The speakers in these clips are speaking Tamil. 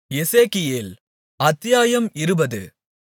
எசேக்கியேல் அத்தியாயம் இருபது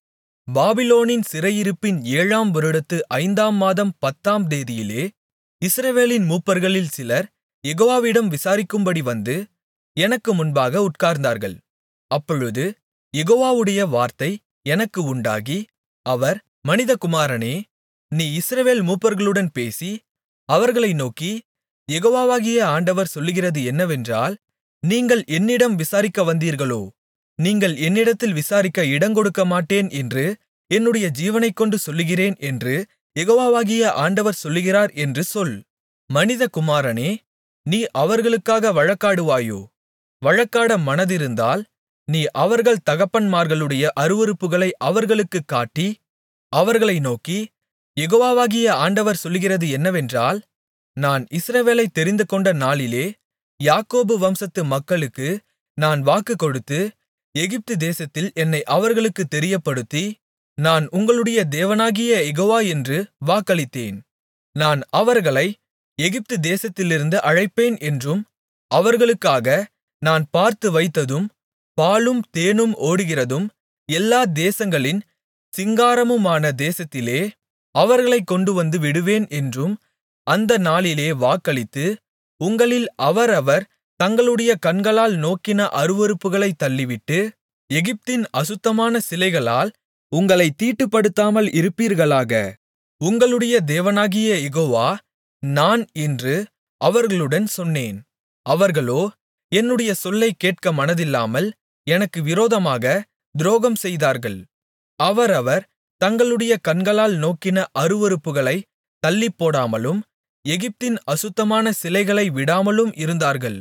பாபிலோனின் சிறையிருப்பின் ஏழாம் வருடத்து ஐந்தாம் மாதம் பத்தாம் தேதியிலே இஸ்ரவேலின் மூப்பர்களில் சிலர் யெகோவாவிடம் விசாரிக்கும்படி வந்து எனக்கு முன்பாக உட்கார்ந்தார்கள் அப்பொழுது யெகோவாவுடைய வார்த்தை எனக்கு உண்டாகி அவர் மனிதகுமாரனே நீ இஸ்ரவேல் மூப்பர்களுடன் பேசி அவர்களை நோக்கி யெகோவாகிய ஆண்டவர் சொல்லுகிறது என்னவென்றால் நீங்கள் என்னிடம் விசாரிக்க வந்தீர்களோ நீங்கள் என்னிடத்தில் விசாரிக்க இடங்கொடுக்கமாட்டேன் என்று என்னுடைய ஜீவனைக்கொண்டு சொல்லுகிறேன் என்று யெகோவாகிய ஆண்டவர் சொல்லுகிறார் என்று சொல் மனிதகுமாரனே நீ அவர்களுக்காக வழக்காடுவாயோ வழக்காட மனதிருந்தால் நீ அவர்கள் தகப்பன்மார்களுடைய அருவருப்புகளை அவர்களுக்குக் காட்டி அவர்களை நோக்கி யெகோவாகிய ஆண்டவர் சொல்லுகிறது என்னவென்றால் நான் இஸ்ரவேலைத் தெரிந்துகொண்ட நாளிலே யாக்கோபு வம்சத்து மக்களுக்கு நான் வாக்குக்கொடுத்து எகிப்து தேசத்தில் என்னை அவர்களுக்குத் தெரியப்படுத்தி நான் உங்களுடைய தேவனாகிய யெகோவா என்று வாக்களித்தேன் நான் அவர்களை எகிப்து தேசத்திலிருந்து அழைப்பேன் என்றும் அவர்களுக்காக நான் பார்த்து வைத்ததும் பாலும் தேனும் ஓடுகிறதும் எல்லா தேசங்களின் சிங்காரமுமான தேசத்திலே அவர்களைக் கொண்டுவந்து விடுவேன் என்றும் அந்த நாளிலே வாக்களித்து உங்களில் அவரவர் தங்களுடைய கண்களால் நோக்கின அருவருப்புகளைத் தள்ளிவிட்டு எகிப்தின் அசுத்தமான சிலைகளால் உங்களைத் தீட்டுப்படுத்தாமல் இருப்பீர்களாக உங்களுடைய தேவனாகிய யெகோவா நான் என்று அவர்களுடன் சொன்னேன் அவர்களோ என்னுடைய சொல்லைக் கேட்க மனதில்லாமல் எனக்கு விரோதமாக துரோகம் செய்தார்கள் அவரவர் தங்களுடைய கண்களால் நோக்கின அருவருப்புகளைத் தள்ளிப்போடாமலும் எகிப்தின் அசுத்தமான சிலைகளை விடாமலும் இருந்தார்கள்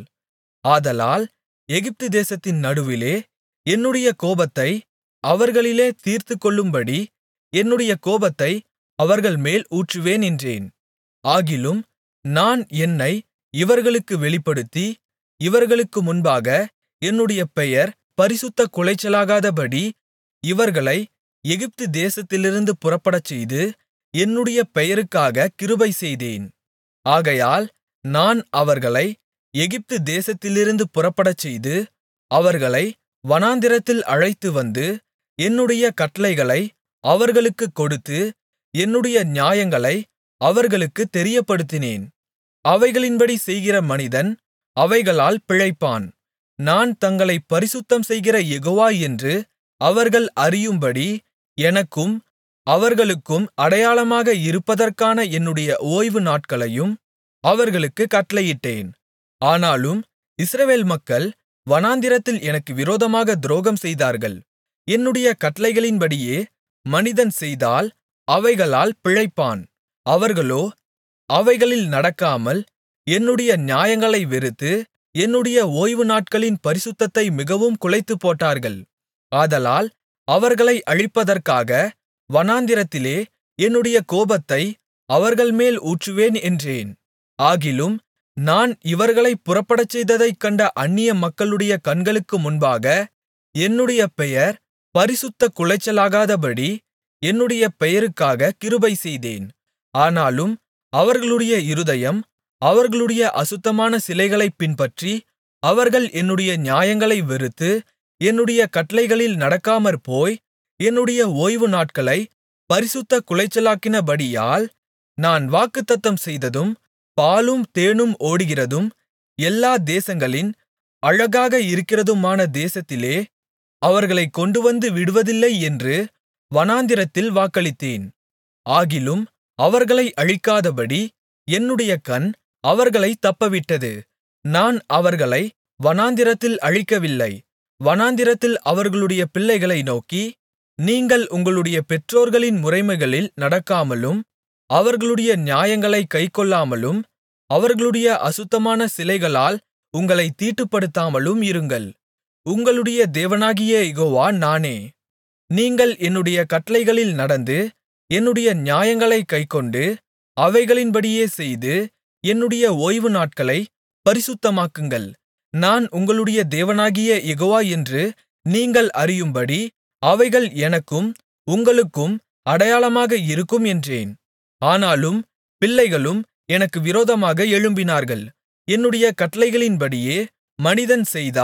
ஆதலால் எகிப்து தேசத்தின் நடுவிலே என்னுடைய கோபத்தை அவர்களிலே தீர்த்துக்கொள்ளும்படி என்னுடைய கோபத்தை அவர்கள்மேல் ஊற்றுவேன் என்றேன் ஆகிலும் நான் என்னை இவர்களுக்கு வெளிப்படுத்தி இவர்களுக்கு முன்பாக என்னுடைய பெயர் பரிசுத்த குலைச்சலாகாதபடி இவர்களை எகிப்து தேசத்திலிருந்து புறப்படச்செய்து என்னுடைய பெயருக்காக கிருபை செய்தேன் ஆகையால் நான் அவர்களை எகிப்து தேசத்திலிருந்து புறப்படச்செய்து அவர்களை வனாந்திரத்தில் அழைத்துவந்து என்னுடைய கட்டளைகளை அவர்களுக்குக் கொடுத்து என்னுடைய நியாயங்களை அவர்களுக்குத் தெரியப்படுத்தினேன் அவைகளின்படி செய்கிற மனிதன் அவைகளால் பிழைப்பான் நான் தங்களைப் பரிசுத்தம் செய்கிற யெகோவா என்று அவர்கள் அறியும்படி எனக்கும் அவர்களுக்கும் அடையாளமாக இருப்பதற்கான என்னுடைய ஓய்வு நாட்களையும் அவர்களுக்குக் கட்டளையிட்டேன் ஆனாலும் இஸ்ரவேல் மக்கள் வனாந்திரத்தில் எனக்கு விரோதமாக துரோகம் செய்தார்கள் என்னுடைய கட்டளைகளின்படியே மனிதன் செய்தால் அவைகளால் பிழைப்பான் அவர்களோ அவைகளில் நடக்காமல் என்னுடைய நியாயங்களை வெறுத்து என்னுடைய ஓய்வு நாட்களின் பரிசுத்தத்தை மிகவும் குலைத்துப்போட்டார்கள் ஆதலால் அவர்களை அழிப்பதற்காக வனாந்திரத்திலே என்னுடைய கோபத்தை அவர்கள்மேல் ஊற்றுவேன் என்றேன் ஆகிலும் நான் இவர்களைப் புறப்படச்செய்ததைக் கண்ட அந்நிய மக்களுடைய கண்களுக்கு முன்பாக என்னுடைய பெயர் பரிசுத்த குலைச்சலாகாதபடி என்னுடைய பெயருக்காக கிருபை செய்தேன் ஆனாலும் அவர்களுடைய இருதயம் அவர்களுடைய அசுத்தமான சிலைகளைப் பின்பற்றி அவர்கள் என்னுடைய நியாயங்களை வெறுத்து என்னுடைய கட்டளைகளில் நடக்காமற்போய் என்னுடைய ஓய்வு நாட்களை பரிசுத்த குலைச்சலாக்கினபடியால் நான் வாக்குத்தத்தம் செய்ததும் பாலும் தேனும் ஓடுகிறதும் எல்லா தேசங்களின் அழகாக இருக்கிறதுமான தேசத்திலே அவர்களைக் கொண்டுவந்து விடுவதில்லை என்று வனாந்திரத்தில் வாக்களித்தேன் ஆகிலும் அவர்களை அழிக்காதபடி என்னுடைய கண் அவர்களைத் தப்பவிட்டது நான் அவர்களை வனாந்திரத்தில் அழிக்கவில்லை வனாந்திரத்தில் அவர்களுடைய பிள்ளைகளை நோக்கி நீங்கள் உங்களுடைய பெற்றோர்களின் முறைமைகளில் நடக்காமலும் அவர்களுடைய நியாயங்களைக் கைக்கொள்ளாமலும் அவர்களுடைய அசுத்தமான சிலைகளால் உங்களைத் தீட்டுப்படுத்தாமலும் இருங்கள் உங்களுடைய தேவனாகிய யெகோவா நானே நீங்கள் என்னுடைய கட்டளைகளில் நடந்து என்னுடைய நியாயங்களைக் கைக்கொண்டு அவைகளின்படியே செய்து என்னுடைய ஓய்வு நாட்களைப் பரிசுத்தமாக்குங்கள் நான் உங்களுடைய தேவனாகிய யெகோவா என்று நீங்கள் அறியும்படி அவைகள் எனக்கும் உங்களுக்கும் அடையாளமாக இருக்கும் என்றேன் ஆனாலும் பிள்ளைகளும் எனக்கு விரோதமாக எழும்பினார்கள் என்னுடைய கட்டளைகளின்படியே மனிதன் செய்தால்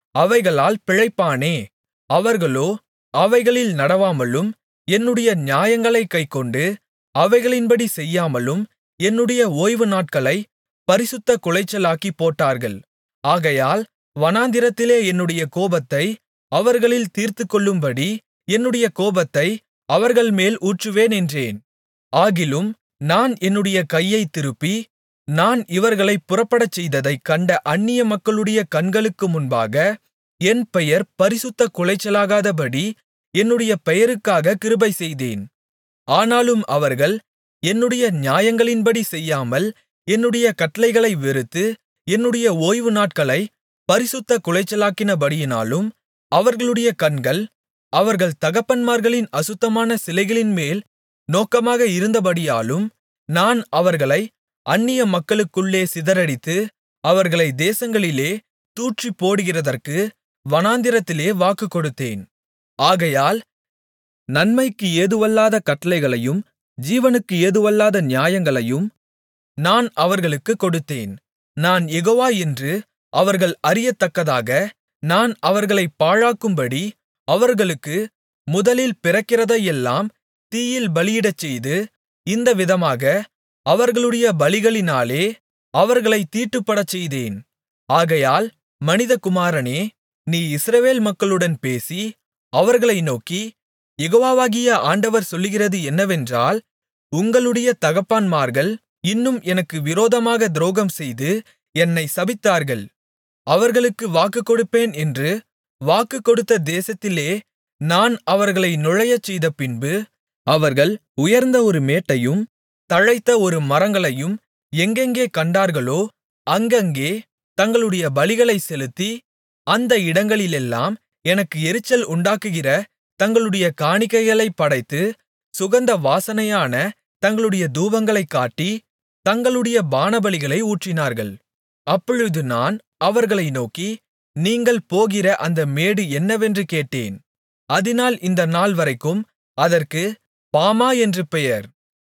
அவைகளால் பிழைப்பானே அவர்களோ அவைகளில் நடவாமலும் என்னுடைய நியாயங்களைக் கைக்கொண்டு அவைகளின்படி செய்யாமலும் என்னுடைய ஓய்வு நாட்களைப் பரிசுத்த குலைச்சலாக்கிப் போட்டார்கள் ஆகையால் வனாந்திரத்திலே என்னுடைய கோபத்தை அவர்களில் தீர்த்துக்கொள்ளும்படி என்னுடைய கோபத்தை அவர்கள்மேல் ஊற்றுவேன் என்றேன் ஆகிலும் நான் என்னுடைய கையைத் திருப்பி நான் இவர்களைப் புறப்படச்செய்ததைக் கண்ட அந்நிய மக்களுடைய கண்களுக்கு முன்பாக என் பெயர் பரிசுத்த குலைச்சலாகாதபடி என்னுடைய பெயருக்காக கிருபை செய்தேன் ஆனாலும் அவர்கள் என்னுடைய நியாயங்களின்படி செய்யாமல் என்னுடைய கட்டளைகளை வெறுத்து என்னுடைய ஓய்வு நாட்களைப் பரிசுத்த குலைச்சலாக்கினபடியினாலும் அவர்களுடைய கண்கள் அவர்கள் தகப்பன்மார்களின் அசுத்தமான சிலைகளின்மேல் நோக்கமாக இருந்தபடியாலும் நான் அவர்களை அந்நிய மக்களுக்குள்ளே சிதறடித்து அவர்களை தேசங்களிலே தூற்றிப்போடுகிறதற்கு வனாந்திரத்திலே வாக்குக்கொடுத்தேன் ஆகையால் நன்மைக்கு ஏதுவல்லாத கட்டளைகளையும் ஜீவனுக்கு ஏதுவல்லாத நியாயங்களையும் நான் அவர்களுக்குக் கொடுத்தேன் நான் யெகோவா என்று அவர்கள் அறியத்தக்கதாக நான் அவர்களைப் பாழாக்கும்படி அவர்களுக்கு முதலில் பிறக்கிறதையெல்லாம் தீயில் பலியிடச்செய்து இந்த விதமாக அவர்களுடைய பலிகளினாலே அவர்களைத் தீட்டுப்படச்செய்தேன் ஆகையால் மனிதகுமாரனே நீ இஸ்ரவேல் மக்களுடன் பேசி அவர்களை நோக்கி யெகோவாகிய ஆண்டவர் சொல்லுகிறது என்னவென்றால் உங்களுடைய தகப்பன்மார்கள் இன்னும் எனக்கு விரோதமாக துரோகம்செய்து என்னை சபித்தார்கள் அவர்களுக்கு வாக்குக்கொடுப்பேன் என்று வாக்குக்கொடுத்த தேசத்திலே நான் அவர்களை நுழையச்செய்த பின்பு அவர்கள் உயர்ந்த ஒரு மேட்டையும் தழைத்த ஒரு மரங்களையும் எங்கெங்கே கண்டார்களோ அங்கங்கே தங்களுடைய பலிகளைச் செலுத்தி அந்த இடங்களிலெல்லாம் எனக்கு எரிச்சல் உண்டாக்குகிற தங்களுடைய காணிக்கைகளைப் படைத்து சுகந்த வாசனையான தங்களுடைய தூபங்களைக் காட்டி தங்களுடைய பானபலிகளை ஊற்றினார்கள் அப்பொழுது நான் அவர்களை நோக்கி நீங்கள் போகிற அந்த மேடு என்னவென்று கேட்டேன் அதினால் இந்த நாள்வரைக்கும் அதற்கு பாமா என்று பெயர்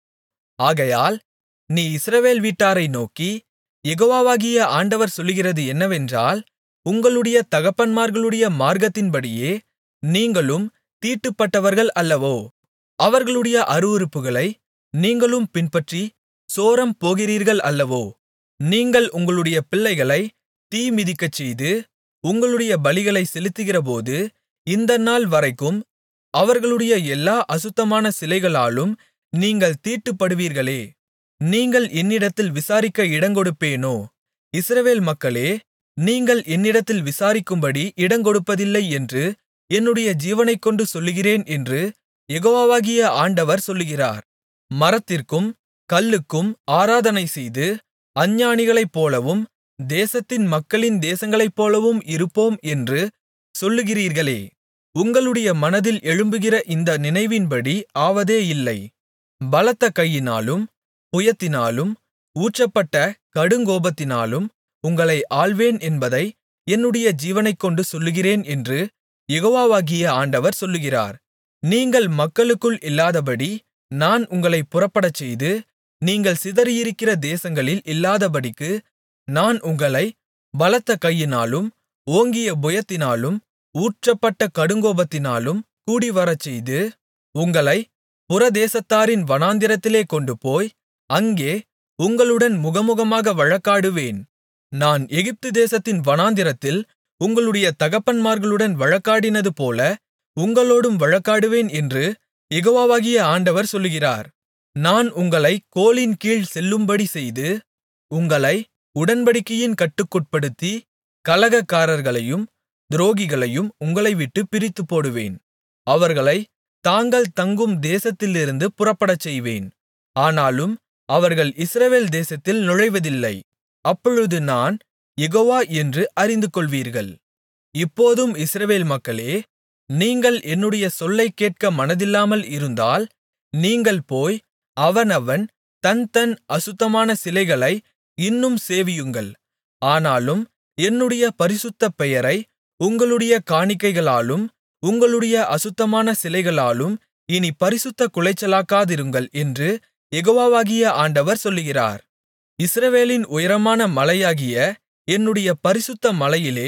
ஆகையால் நீ இஸ்ரவேல் வீட்டாரை நோக்கி யெகோவாகிய ஆண்டவர் சொல்லுகிறது என்னவென்றால் உங்களுடைய தகப்பன்மார்களுடைய மார்க்கத்தின்படியே நீங்களும் தீட்டுப்பட்டவர்கள் அல்லவோ அவர்களுடைய அருவருப்புகளை நீங்களும் பின்பற்றி சோரம் போகிறீர்கள் அல்லவோ நீங்கள் உங்களுடைய பிள்ளைகளை தீ மிதிக்கச்செய்து உங்களுடைய பலிகளை செலுத்துகிறபோது இந்த நாள் வரைக்கும் அவர்களுடைய எல்லா அசுத்தமான சிலைகளாலும் நீங்கள் தீட்டுப்படுவீர்களே நீங்கள் என்னிடத்தில் விசாரிக்க இடங்கொடுப்பேனோ இஸ்ரவேல் மக்களே நீங்கள் என்னிடத்தில் விசாரிக்கும்படி இடங்கொடுப்பதில்லை என்று என்னுடைய ஜீவனைக்கொண்டு சொல்லுகிறேன் என்று யெகோவாகிய ஆண்டவர் சொல்லுகிறார் மரத்திற்கும் கல்லுக்கும் ஆராதனை செய்து அஞ்ஞானிகளைப் போலவும் தேசத்தின் மக்களின் தேசங்களைப்போலவும் இருப்போம் என்று சொல்லுகிறீர்களே உங்களுடைய மனதில் எழும்புகிற இந்த நினைவின்படி ஆவதே இல்லை பலத்த கையினாலும் புயத்தினாலும் ஊற்றப்பட்ட கடுங்கோபத்தினாலும் உங்களை ஆள்வேன் என்பதை என்னுடைய ஜீவனைக்கொண்டு சொல்லுகிறேன் என்று யெகோவாகிய ஆண்டவர் சொல்லுகிறார் நீங்கள் மக்களுக்குள் இல்லாதபடி நான் உங்களைப் புறப்படச்செய்து நீங்கள் சிதறியிருக்கிற தேசங்களில் இல்லாதபடிக்கு நான் உங்களை பலத்த கையினாலும் ஓங்கிய புயத்தினாலும் ஊற்றப்பட்ட கடுங்கோபத்தினாலும் கூடிவரச்செய்து உங்களைப் புறதேசத்தாரின் வனாந்திரத்திலே கொண்டுபோய் அங்கே உங்களுடன் முகமுகமாக வழக்காடுவேன் நான் எகிப்து தேசத்தின் வனாந்திரத்தில் உங்களுடைய தகப்பன்மார்களுடன் வழக்காடினதுபோல உங்களோடும் வழக்காடுவேன் என்று யெகோவாகிய ஆண்டவர் சொல்லுகிறார் நான் உங்களைக் கோலின் கீழ் செல்லும்படி செய்து உங்களை உடன்படிக்கையின் கட்டுக்குட்படுத்தி கலகக்காரர்களையும் துரோகிகளையும் உங்களை விட்டு பிரித்துப்போடுவேன் அவர்களைத் தாங்கள் தங்கும் தேசத்திலிருந்து புறப்படச்செய்வேன் ஆனாலும் அவர்கள் இஸ்ரவேல் தேசத்தில் நுழைவதில்லை அப்பொழுது நான் யெகோவா என்று அறிந்துகொள்வீர்கள் இப்போதும் இஸ்ரவேல் மக்களே நீங்கள் என்னுடைய சொல்லைக் கேட்க மனதில்லாமல் இருந்தால் நீங்கள் போய் அவனவன் தன் தன் அசுத்தமான சிலைகளை இன்னும் சேவியுங்கள் ஆனாலும் என்னுடைய பரிசுத்த பெயரை உங்களுடைய காணிக்கைகளாலும் உங்களுடைய அசுத்தமான சிலைகளாலும் இனி பரிசுத்த குலைச்சலாக்காதிருங்கள் என்று யெகோவாகிய ஆண்டவர் சொல்லுகிறார் இஸ்ரவேலின் உயரமான மலையாகிய என்னுடைய பரிசுத்த மலையிலே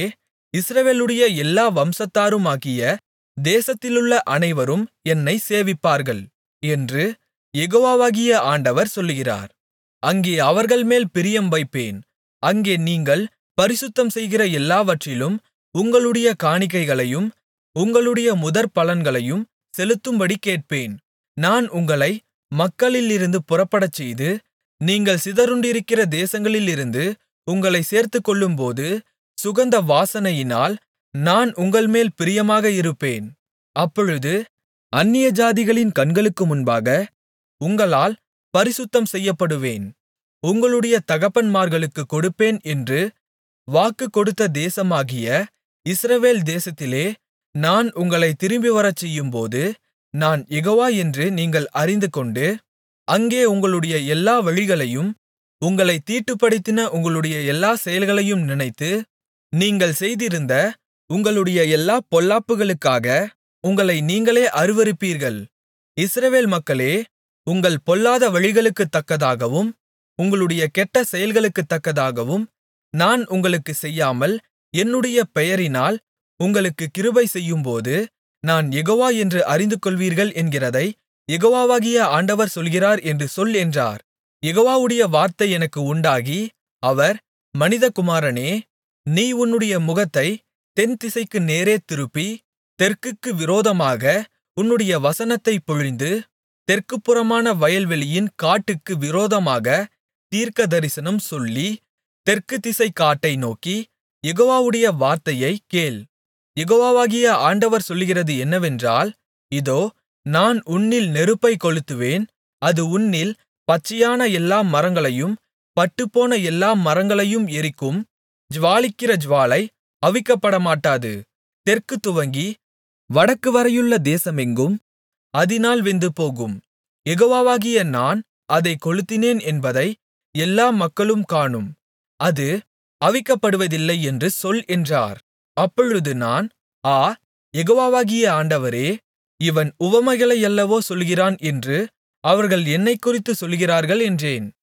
இஸ்ரவேலுடைய எல்லா வம்சத்தாருமாகிய தேசத்திலுள்ள அனைவரும் என்னைச் சேவிப்பார்கள் என்று யெகோவாகிய ஆண்டவர் சொல்லுகிறார் அங்கே அவர்கள்மேல் பிரியம் வைப்பேன் அங்கே நீங்கள் பரிசுத்தம் செய்கிற எல்லாவற்றிலும் உங்களுடைய காணிக்கைகளையும் உங்களுடைய முதற்பலன்களையும் செலுத்தும்படி கேட்பேன் நான் உங்களை மக்களிலிருந்து புறப்படச்செய்து நீங்கள் சிதறுண்டிருக்கிற தேசங்களிலிருந்து உங்களைச் சேர்த்துக்கொள்ளும்போது சுகந்த வாசனையினால் நான் உங்கள்மேல் பிரியமாக இருப்பேன் அப்பொழுது அந்நியஜாதிகளின் கண்களுக்கு முன்பாக உங்களால் பரிசுத்தம் செய்யப்படுவேன் உங்களுடைய தகப்பன்மார்களுக்குக் கொடுப்பேன் என்று வாக்கு கொடுத்த தேசமாகிய இஸ்ரவேல் தேசத்திலே நான் உங்களைத் திரும்பிவரச்செய்யும்போது நான் யெகோவா என்று நீங்கள் அறிந்துகொண்டு அங்கே உங்களுடைய எல்லா வழிகளையும் உங்களைத் தீட்டுப்படுத்தின உங்களுடைய எல்லா செயல்களையும் நினைத்து நீங்கள் செய்திருந்த உங்களுடைய எல்லா பொல்லாப்புகளுக்காக உங்களை நீங்களே அருவருப்பீர்கள் இஸ்ரவேல் மக்களே உங்கள் பொல்லாத வழிகளுக்குத் தக்கதாகவும் உங்களுடைய கெட்ட செயல்களுக்குத் தக்கதாகவும் நான் உங்களுக்குச் செய்யாமல் என்னுடைய பெயரினால் உங்களுக்குக் கிருபை செய்யும்போது நான் யெகோவா என்று அறிந்துகொள்வீர்கள் என்கிறதை யெகோவாகிய ஆண்டவர் சொல்கிறார் என்று சொல் என்றார் யெகோவாவுடைய வார்த்தை எனக்கு உண்டாகி அவர் மனிதகுமாரனே நீ உன்னுடைய முகத்தைத் தென்திசைக்கு நேரே திருப்பி தெற்குக்கு விரோதமாக உன்னுடைய வசனத்தைப் பொழிந்து தெற்குப்புறமான வயல்வெளியின் காட்டுக்கு விரோதமாக தீர்க்கதரிசனம் சொல்லி தெற்கு திசை காட்டை நோக்கி யெகோவாவுடைய வார்த்தையைக் கேள் யெகோவாகிய ஆண்டவர் சொல்லுகிறது என்னவென்றால் இதோ நான் உன்னில் நெருப்பைக் கொளுத்துவேன் அது உன்னில் பச்சையான எல்லா மரங்களையும் பட்டுப்போன எல்லா மரங்களையும் எரிக்கும் ஜ்வாலிக்கிற ஜ்வாலை அவிக்கப்படமாட்டாது தெற்கு துவங்கி வடக்கு வரையுள்ள தேசமெங்கும் அதினால் வெந்துபோகும் யெகோவாகிய நான் அதைக் கொளுத்தினேன் என்பதை எல்லா மக்களும் காணும் அது அவிக்கப்படுவதில்லை என்று சொல் என்றார் அப்பொழுது நான் ஆ யெகோவாகிய ஆண்டவரே இவன் உவமைகளையல்லவோ சொல்கிறான் என்று அவர்கள் என்னைக்குறித்துச் சொல்கிறார்கள் என்றேன்